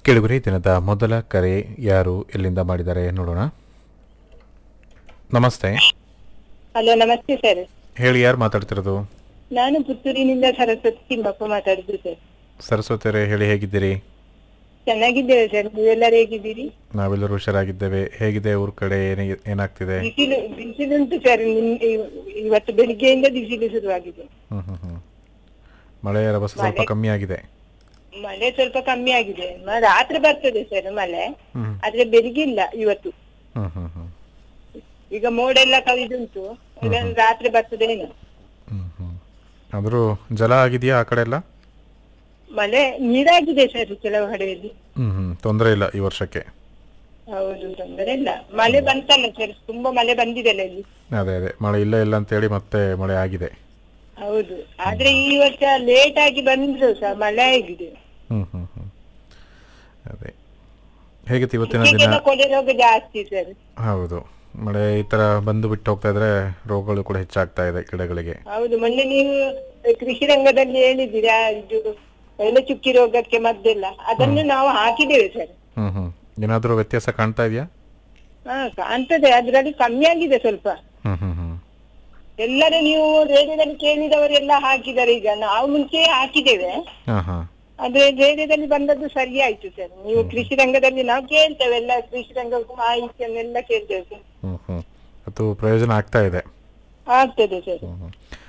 ಕೇಳುಗರೆ ದಿನದ ಮೊದಲ ಕರೆ ಯಾರು ಎಲ್ಲಿಂದ ಮಾಡಿದ್ದಾರೆ ನೋಡೋಣ ನಮಸ್ತೆ ಹಲೋ ನಮಸ್ತೆ ಸರ್ ಹೇಳಿ ಯಾರು ಮಾತಾಡ್ತಿರೋದು ನಾನು ಪುತ್ತೂರಿನಿಂದ ಸರಸ್ವತಿ ತಿಮ್ಮಪ್ಪ ಮಾತಾಡುದು ಸರ್ ಸರಸ್ವತಿಯರೇ ಹೇಳಿ ಹೇಗಿದ್ದೀರಿ ಚೆನ್ನಾಗಿದ್ದೇವೆ ಸರ್ ನೀವೆಲ್ಲರೂ ಹೇಗಿದ್ದೀರಿ ನಾವೆಲ್ಲರೂ ಹುಷಾರಾಗಿದ್ದೇವೆ ಹೇಗಿದೆ ಊರ್ ಕಡೆ ಏನೇ- ಏನಾಗ್ತಿದೆ ಬಿಸಿಲು ಬಿಸಿಲುಂಟು ಸರ್ ನಿನ್- ಇವ್- ಇವತ್ತು ಬೆಳಿಗ್ಗೆಯಿಂದ ಬಿಸಿಲು ಶುರುವಾಗಿದೆ ಹ್ಮ್ ಹ್ಮ್ ಹ್ಮ್ ಮಳೆಯ ರಭಸ ಸ್ವಲ್ಪ ಮಳೆ- ಕಮ್ಮಿ ಆಗಿದೆ ಮಳೆ ಸ್ವಲ್ಪ ಕಮ್ಮಿ ಆಗಿದೆ ಮ- ರಾತ್ರಿ ಬರ್ತದೆ ಸರ್ ಮಳೆ ಹ್ಮ್ ಆದ್ರೆ ಬೆಳಿಗ್ಗಿಲ್ಲ ಇವತ್ತು ಹ್ಮ್ ಹ್ಮ್ ಹ್ಮ್ ಈಗ ಮೋಡ ಎಲ್ಲ ಕವಿದುಂಟು ಇದನ್ನು ರಾತ್ರಿ ಬರ್ತದೇನೋ ಹ್ಮ್ ಹ್ಮ್ ಆದ್ರೂ ಜಲ ಆಗಿದೆಯಾ ಆ ಕಡೆ ಎಲ್ಲ ಮಳೆ ನೀರಾಗಿದೆ ಸರ್ ಕೆಲವು ಕಡೆಯಲ್ಲಿ ಹ್ಮ್ ಹ್ಮ್ ತೊಂದರೆ ಇಲ್ಲ ಈ ವರ್ಷಕ್ಕೆ ಹೌದು ತೊಂದರೆ ಇಲ್ಲ ಮಳೆ ಬಂತಲ್ಲ ಸರ್ ತುಂಬಾ ಮಳೆ ಬಂದಿದೆಲ್ಲ ಇಲ್ಲಿ ಅದೇ ಅದೇ ಮಳೆ ಇಲ್ಲ ಇಲ್ಲ ಅಂತೇಳಿ ಮತ್ತೆ ಮಳೆ ಆಗಿದೆ ಹೌದು ಆದ್ರೆ ಈ ವರ್ಷ ಲೇಟ್ ಆಗಿ ಬಂದ್ರು ಸಹ ಮಳೆ ಆಗಿದೆ ಹ್ಮ್ ಹ್ಮ್ ಹ್ಮ್ ಅದೇ ಹೇಗಿತ್ತು ಇವತ್ತಿನ ದಿನ ಈಗೆಲ್ಲ ಕೊಳೆ ರೋಗ ಜಾಸ್ತಿ ಸರ್ ಹೌದು ಮಳೆ ಈ ತರ ಬಂದು ಬಿಟ್ಟು ಹೋಗ್ತಾ ಇದ್ರೆ ರೋಗಗಳು ಕೂಡ ಹೆಚ್ಚಾಗ್ತಾ ಇದೆ ಗಿಡಗಳಿಗೆ ಹೌದು ಮೊನ್ನೆ ನೀವು ಕೃಷಿ ರಂಗದಲ್ಲಿ ಹೇಳಿದ್ದೀರಾ ಇದು ಎಲೆ ಚುಕ್ಕಿ ರೋಗಕ್ಕೆ ಮದ್ದೆಲ್ಲ ಅದನ್ನು ನಾವು ಹಾಕಿದ್ದೇವೆ ಸರ್ ಹ್ಮ್ ಹ್ಮ್ ಏನಾದ್ರೂ ವ್ಯತ್ಯಾಸ ಕಾಣ್ತಾ ಇದೆಯಾ ಹಾ ಕಾಣ್ತದೆ ಅದ್ರಲ್ಲಿ ಕಮ್ಮಿ ಆಗಿದೆ ಸ್ವಲ್ಪ ಹ್ಮ್ ಹ್ಮ್ ಹ್ಮ್ ಎಲ್ಲರೂ ನೀವು ರೇಡಿಯೋದಲ್ಲಿ ಕೇಳಿದವರೆಲ್ಲ ಹಾಕಿದ್ದಾರೆ ಈಗ ನಾವು ಮುಂಚೆ ಹಾಕಿದ್ದೇವೆ ಹಾ ಹಾ ಆದ್ರೆ ರೇಡಿಯೋದಲ್ಲಿ ಬಂದದ್ದು ಸರಿ ಆಯ್ತು ಸರ್ ನೀವು ಕೃಷಿ ರಂಗದಲ್ಲಿ ನಾವು ಕೇಳ್ತೇವೆ ಎಲ್ಲ ಕೃಷಿ ರಂಗ ಮಾಹಿತಿಯನ್ನೆಲ್ಲ ಕೇಳ್ತೇವೆ ಸರ್ ಹ್ಮ್ ಹ್ಮ್ ಅದು ಪ್ರಯೋಜನ ಆಗ್ತಾ ಇದೆ ಆಗ್ತದೆ ಸರ್ ಹ್ಮ್ ಹ್ಮ್